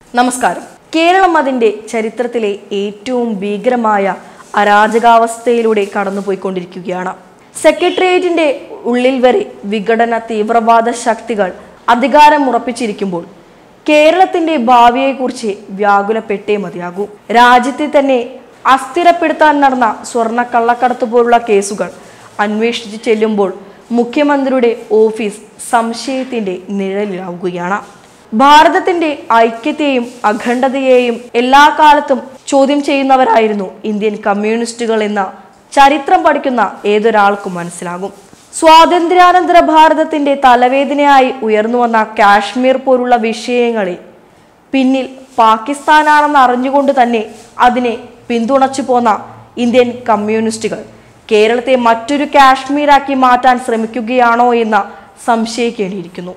നമസ്കാരം കേരളം അതിൻ്റെ ചരിത്രത്തിലെ ഏറ്റവും ഭീകരമായ അരാജകാവസ്ഥയിലൂടെ കടന്നുപോയിക്കൊണ്ടിരിക്കുകയാണ് സെക്രട്ടേറിയറ്റിന്റെ ഉള്ളിൽ വരെ വിഘടന തീവ്രവാദ ശക്തികൾ അധികാരം ഉറപ്പിച്ചിരിക്കുമ്പോൾ കേരളത്തിന്റെ ഭാവിയെക്കുറിച്ച് വ്യാകുലപ്പെട്ടേ മതിയാകൂ രാജ്യത്തെ തന്നെ അസ്ഥിരപ്പെടുത്താൻ നടന്ന സ്വർണ്ണ കള്ളക്കടത്ത് പോലുള്ള കേസുകൾ അന്വേഷിച്ച് ചെല്ലുമ്പോൾ മുഖ്യമന്ത്രിയുടെ ഓഫീസ് സംശയത്തിന്റെ നിഴലിലാവുകയാണ് ഭാരതത്തിന്റെ ഐക്യത്തെയും അഖണ്ഡതയെയും എല്ലാ കാലത്തും ചോദ്യം ചെയ്യുന്നവരായിരുന്നു ഇന്ത്യൻ കമ്മ്യൂണിസ്റ്റുകൾ എന്ന ചരിത്രം പഠിക്കുന്ന ഏതൊരാൾക്കും മനസ്സിലാകും സ്വാതന്ത്ര്യാനന്തര ഭാരതത്തിന്റെ തലവേദനയായി ഉയർന്നു വന്ന കാശ്മീർ പോലുള്ള വിഷയങ്ങളിൽ പിന്നിൽ പാകിസ്ഥാനാണെന്ന് അറിഞ്ഞുകൊണ്ട് തന്നെ അതിനെ പിന്തുണച്ചു പോന്ന ഇന്ത്യൻ കമ്മ്യൂണിസ്റ്റുകൾ കേരളത്തെ മറ്റൊരു കാശ്മീരാക്കി മാറ്റാൻ ശ്രമിക്കുകയാണോ എന്ന് സംശയിക്കേണ്ടിയിരിക്കുന്നു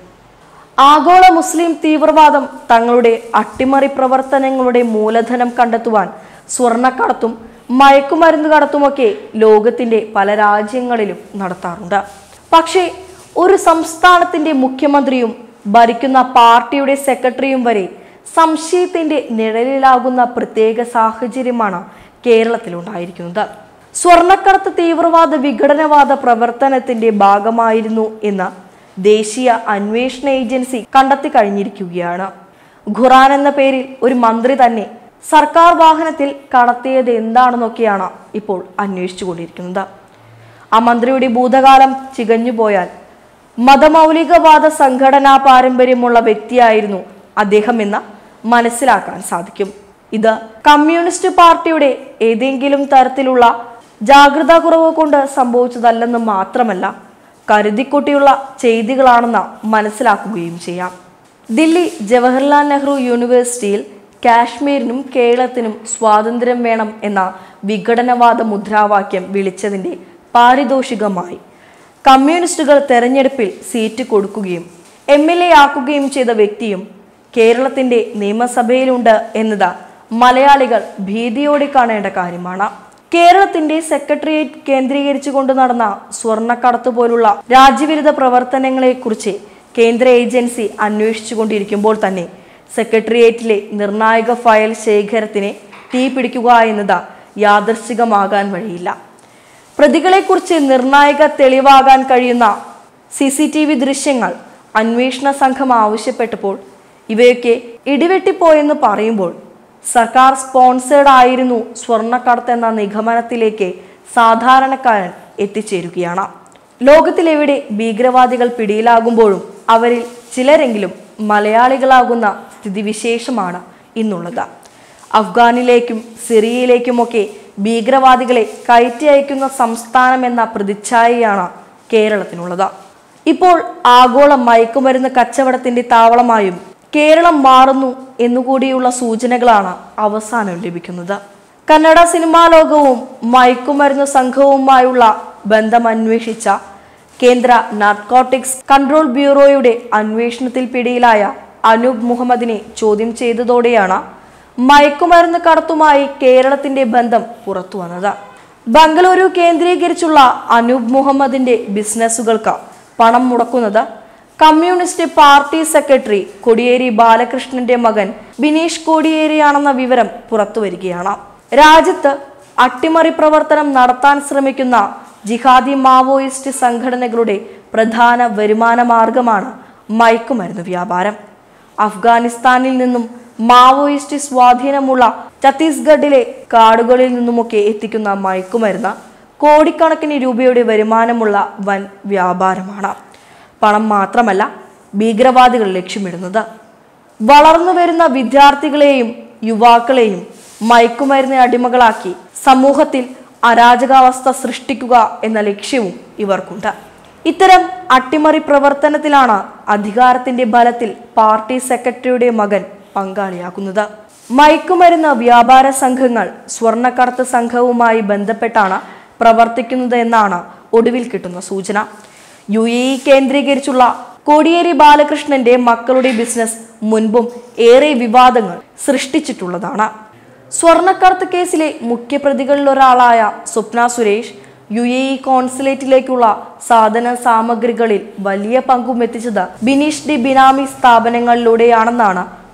ആഗോള മുസ്ലിം തീവ്രവാദം തങ്ങളുടെ അട്ടിമറി പ്രവർത്തനങ്ങളുടെ മൂലധനം കണ്ടെത്തുവാൻ സ്വർണ്ണക്കടത്തും മയക്കുമരുന്ന് കടത്തുമൊക്കെ ലോകത്തിന്റെ പല രാജ്യങ്ങളിലും നടത്താറുണ്ട് പക്ഷേ ഒരു സംസ്ഥാനത്തിന്റെ മുഖ്യമന്ത്രിയും ഭരിക്കുന്ന പാർട്ടിയുടെ സെക്രട്ടറിയും വരെ സംശയത്തിന്റെ നിഴലിലാകുന്ന പ്രത്യേക സാഹചര്യമാണ് കേരളത്തിലുണ്ടായിരിക്കുന്നത് സ്വർണ്ണക്കടത്ത് തീവ്രവാദ വിഘടനവാദ പ്രവർത്തനത്തിന്റെ ഭാഗമായിരുന്നു എന്ന് ദേശീയ അന്വേഷണ ഏജൻസി കണ്ടെത്തി കഴിഞ്ഞിരിക്കുകയാണ് ഖുറാൻ എന്ന പേരിൽ ഒരു മന്ത്രി തന്നെ സർക്കാർ വാഹനത്തിൽ കടത്തിയത് എന്താണെന്നൊക്കെയാണ് ഇപ്പോൾ അന്വേഷിച്ചുകൊണ്ടിരിക്കുന്നത് ആ മന്ത്രിയുടെ ഭൂതകാലം ചികഞ്ഞുപോയാൽ മതമൗലികവാദ സംഘടനാ പാരമ്പര്യമുള്ള വ്യക്തിയായിരുന്നു അദ്ദേഹം എന്ന് മനസ്സിലാക്കാൻ സാധിക്കും ഇത് കമ്മ്യൂണിസ്റ്റ് പാർട്ടിയുടെ ഏതെങ്കിലും തരത്തിലുള്ള ജാഗ്രതാ കുറവ് കൊണ്ട് സംഭവിച്ചതല്ലെന്ന് മാത്രമല്ല കരുതിക്കുട്ടിയുള്ള ചെയ്തികളാണെന്ന് മനസ്സിലാക്കുകയും ചെയ്യാം ദില്ലി ജവഹർലാൽ നെഹ്റു യൂണിവേഴ്സിറ്റിയിൽ കാശ്മീരിനും കേരളത്തിനും സ്വാതന്ത്ര്യം വേണം എന്ന വിഘടനവാദ മുദ്രാവാക്യം വിളിച്ചതിന്റെ പാരിതോഷികമായി കമ്മ്യൂണിസ്റ്റുകൾ തെരഞ്ഞെടുപ്പിൽ സീറ്റ് കൊടുക്കുകയും എം എൽ എ ആക്കുകയും ചെയ്ത വ്യക്തിയും കേരളത്തിന്റെ നിയമസഭയിലുണ്ട് എന്നത് മലയാളികൾ ഭീതിയോടെ കാണേണ്ട കാര്യമാണ് കേരളത്തിന്റെ സെക്രട്ടേറിയറ്റ് കേന്ദ്രീകരിച്ചുകൊണ്ട് നടന്ന സ്വർണ്ണക്കടത്ത് പോലുള്ള രാജ്യവിരുദ്ധ പ്രവർത്തനങ്ങളെക്കുറിച്ച് കേന്ദ്ര ഏജൻസി അന്വേഷിച്ചുകൊണ്ടിരിക്കുമ്പോൾ തന്നെ സെക്രട്ടേറിയറ്റിലെ നിർണായക ഫയൽ ശേഖരത്തിനെ തീ പിടിക്കുക എന്നത് യാദർശികമാകാൻ വഴിയില്ല പ്രതികളെക്കുറിച്ച് നിർണായക തെളിവാകാൻ കഴിയുന്ന സി സി ടി വി ദൃശ്യങ്ങൾ അന്വേഷണ സംഘം ആവശ്യപ്പെട്ടപ്പോൾ ഇവയൊക്കെ ഇടിവെട്ടിപ്പോയെന്ന് പറയുമ്പോൾ സർക്കാർ സ്പോൺസേഡ് ആയിരുന്നു സ്വർണ്ണക്കടത്ത് എന്ന നിഗമനത്തിലേക്ക് സാധാരണക്കാരൻ എത്തിച്ചേരുകയാണ് ലോകത്തിലെവിടെ ഭീകരവാദികൾ പിടിയിലാകുമ്പോഴും അവരിൽ ചിലരെങ്കിലും മലയാളികളാകുന്ന സ്ഥിതിവിശേഷമാണ് ഇന്നുള്ളത് അഫ്ഗാനിലേക്കും സിറിയയിലേക്കുമൊക്കെ ഭീകരവാദികളെ കയറ്റി അയക്കുന്ന സംസ്ഥാനം എന്ന പ്രതിച്ഛായയാണ് കേരളത്തിനുള്ളത് ഇപ്പോൾ ആഗോള മയക്കുമരുന്ന് കച്ചവടത്തിന്റെ താവളമായും കേരളം മാറുന്നു എന്നുകൂടിയുള്ള സൂചനകളാണ് അവസാനം ലഭിക്കുന്നത് കന്നഡ സിനിമാ ലോകവും മയക്കുമരുന്ന് സംഘവുമായുള്ള ബന്ധം അന്വേഷിച്ച കേന്ദ്ര നാർക്കോട്ടിക്സ് കൺട്രോൾ ബ്യൂറോയുടെ അന്വേഷണത്തിൽ പിടിയിലായ അനൂപ് മുഹമ്മദിനെ ചോദ്യം ചെയ്തതോടെയാണ് മയക്കുമരുന്ന് കടത്തുമായി കേരളത്തിന്റെ ബന്ധം പുറത്തു വന്നത് ബംഗളൂരു കേന്ദ്രീകരിച്ചുള്ള അനൂപ് മുഹമ്മദിന്റെ ബിസിനസ്സുകൾക്ക് പണം മുടക്കുന്നത് കമ്മ്യൂണിസ്റ്റ് പാർട്ടി സെക്രട്ടറി കൊടിയേരി ബാലകൃഷ്ണന്റെ മകൻ ബിനീഷ് കോടിയേരിയാണെന്ന വിവരം പുറത്തുവരികയാണ് രാജ്യത്ത് അട്ടിമറി പ്രവർത്തനം നടത്താൻ ശ്രമിക്കുന്ന ജിഹാദി മാവോയിസ്റ്റ് സംഘടനകളുടെ പ്രധാന വരുമാന മാർഗമാണ് മയക്കുമരുന്ന് വ്യാപാരം അഫ്ഗാനിസ്ഥാനിൽ നിന്നും മാവോയിസ്റ്റ് സ്വാധീനമുള്ള ഛത്തീസ്ഗഡിലെ കാടുകളിൽ നിന്നുമൊക്കെ എത്തിക്കുന്ന മയക്കുമരുന്ന് കോടിക്കണക്കിന് രൂപയുടെ വരുമാനമുള്ള വൻ വ്യാപാരമാണ് പണം മാത്രമല്ല ഭീകരവാദികൾ ലക്ഷ്യമിടുന്നത് വളർന്നു വരുന്ന വിദ്യാർത്ഥികളെയും യുവാക്കളെയും മയക്കുമരുന്ന് അടിമകളാക്കി സമൂഹത്തിൽ അരാജകാവസ്ഥ സൃഷ്ടിക്കുക എന്ന ലക്ഷ്യവും ഇവർക്കുണ്ട് ഇത്തരം അട്ടിമറി പ്രവർത്തനത്തിലാണ് അധികാരത്തിന്റെ ബലത്തിൽ പാർട്ടി സെക്രട്ടറിയുടെ മകൻ പങ്കാളിയാകുന്നത് മയക്കുമരുന്ന് വ്യാപാര സംഘങ്ങൾ സ്വർണ്ണക്കടത്ത് സംഘവുമായി ബന്ധപ്പെട്ടാണ് പ്രവർത്തിക്കുന്നത് എന്നാണ് ഒടുവിൽ കിട്ടുന്ന സൂചന യു എ ഇ കേന്ദ്രീകരിച്ചുള്ള കോടിയേരി ബാലകൃഷ്ണന്റെ മക്കളുടെ ബിസിനസ് മുൻപും ഏറെ വിവാദങ്ങൾ സൃഷ്ടിച്ചിട്ടുള്ളതാണ് സ്വർണ്ണക്കടത്ത് കേസിലെ മുഖ്യപ്രതികളിലൊരാളായ Swapna Suresh U A E കോൺസുലേറ്റിലേക്കുള്ള സാധന സാമഗ്രികളിൽ വലിയ പങ്കും എത്തിച്ചത് ബിനീഷ് ഡി ബിനാമി സ്ഥാപനങ്ങളിലൂടെയാണെന്നാണ്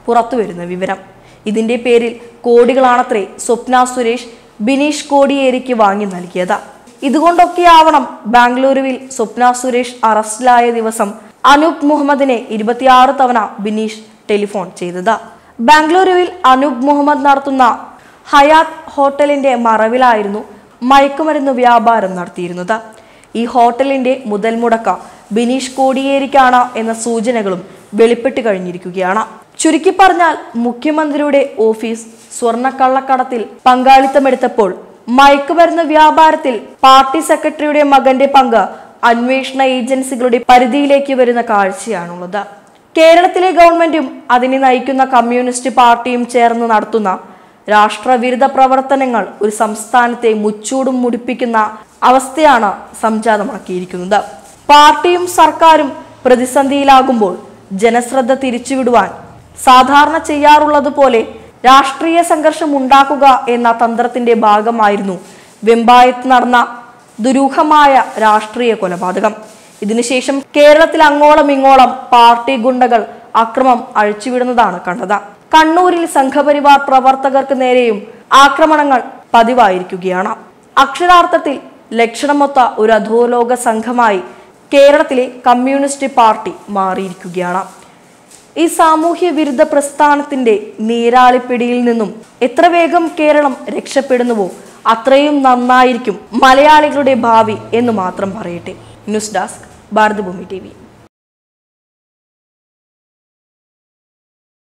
പുറത്തുവരുന്ന വിവരം ഇതിന്റെ പേരിൽ കോടികളാണത്രേ സ്വപ്ന സുരേഷ് ബിനീഷ് കോടിയേരിക്ക് വാങ്ങി നൽകിയത് ഇതുകൊണ്ടൊക്കെയാവണം ബാംഗ്ലൂരുവിൽ സ്വപ്ന സുരേഷ് അറസ്റ്റിലായ ദിവസം അനൂപ് മുഹമ്മദിനെ ഇരുപത്തിയാറ് തവണ ബിനീഷ് ടെലിഫോൺ ചെയ്തത് ബാംഗ്ലൂരുവിൽ അനൂപ് മുഹമ്മദ് നടത്തുന്ന ഹയാത്ത് ഹോട്ടലിന്റെ മറവിലായിരുന്നു മയക്കുമരുന്ന് വ്യാപാരം നടത്തിയിരുന്നത് ഈ ഹോട്ടലിന്റെ മുതൽ മുടക്ക ബിനീഷ് കോടിയേരിക്കാണ് എന്ന സൂചനകളും വെളിപ്പെട്ട് കഴിഞ്ഞിരിക്കുകയാണ് ചുരുക്കി പറഞ്ഞാൽ മുഖ്യമന്ത്രിയുടെ ഓഫീസ് സ്വർണ്ണക്കള്ളക്കടത്തിൽ പങ്കാളിത്തമെടുത്തപ്പോൾ മയക്കുമരുന്ന് വ്യാപാരത്തിൽ പാർട്ടി സെക്രട്ടറിയുടെ മകന്റെ പങ്ക് അന്വേഷണ ഏജൻസികളുടെ പരിധിയിലേക്ക് വരുന്ന കാഴ്ചയാണുള്ളത് കേരളത്തിലെ ഗവൺമെന്റും അതിനെ നയിക്കുന്ന കമ്മ്യൂണിസ്റ്റ് പാർട്ടിയും ചേർന്ന് നടത്തുന്ന രാഷ്ട്രവിരുദ്ധ പ്രവർത്തനങ്ങൾ ഒരു സംസ്ഥാനത്തെ മുച്ചൂടും മുടിപ്പിക്കുന്ന അവസ്ഥയാണ് സംജാതമാക്കിയിരിക്കുന്നത് പാർട്ടിയും സർക്കാരും പ്രതിസന്ധിയിലാകുമ്പോൾ ജനശ്രദ്ധ തിരിച്ചുവിടുവാൻ സാധാരണ ചെയ്യാറുള്ളത് പോലെ രാഷ്ട്രീയ സംഘർഷം ഉണ്ടാക്കുക എന്ന തന്ത്രത്തിന്റെ ഭാഗമായിരുന്നു വെമ്പായത്ത് നടന്ന ദുരൂഹമായ രാഷ്ട്രീയ കൊലപാതകം ഇതിനുശേഷം കേരളത്തിൽ അങ്ങോളം ഇങ്ങോളം പാർട്ടി ഗുണ്ടകൾ അക്രമം അഴിച്ചുവിടുന്നതാണ് കണ്ടത് കണ്ണൂരിൽ സംഘപരിവാർ പ്രവർത്തകർക്ക് നേരെയും ആക്രമണങ്ങൾ പതിവായിരിക്കുകയാണ് അക്ഷരാർത്ഥത്തിൽ ലക്ഷണമൊത്ത ഒരു അധോലോക സംഘമായി കേരളത്തിലെ കമ്മ്യൂണിസ്റ്റ് പാർട്ടി മാറിയിരിക്കുകയാണ് ഈ സാമൂഹ്യ വിരുദ്ധ പ്രസ്ഥാനത്തിന്റെ നീരാളിപ്പിടിയിൽ നിന്നും എത്ര വേഗം കേരളം രക്ഷപ്പെടുന്നുവോ അത്രയും നന്നായിരിക്കും മലയാളികളുടെ ഭാവി എന്ന് മാത്രം പറയട്ടെ ന്യൂസ് ഡെസ്ക് ഭാരതഭൂമി ടി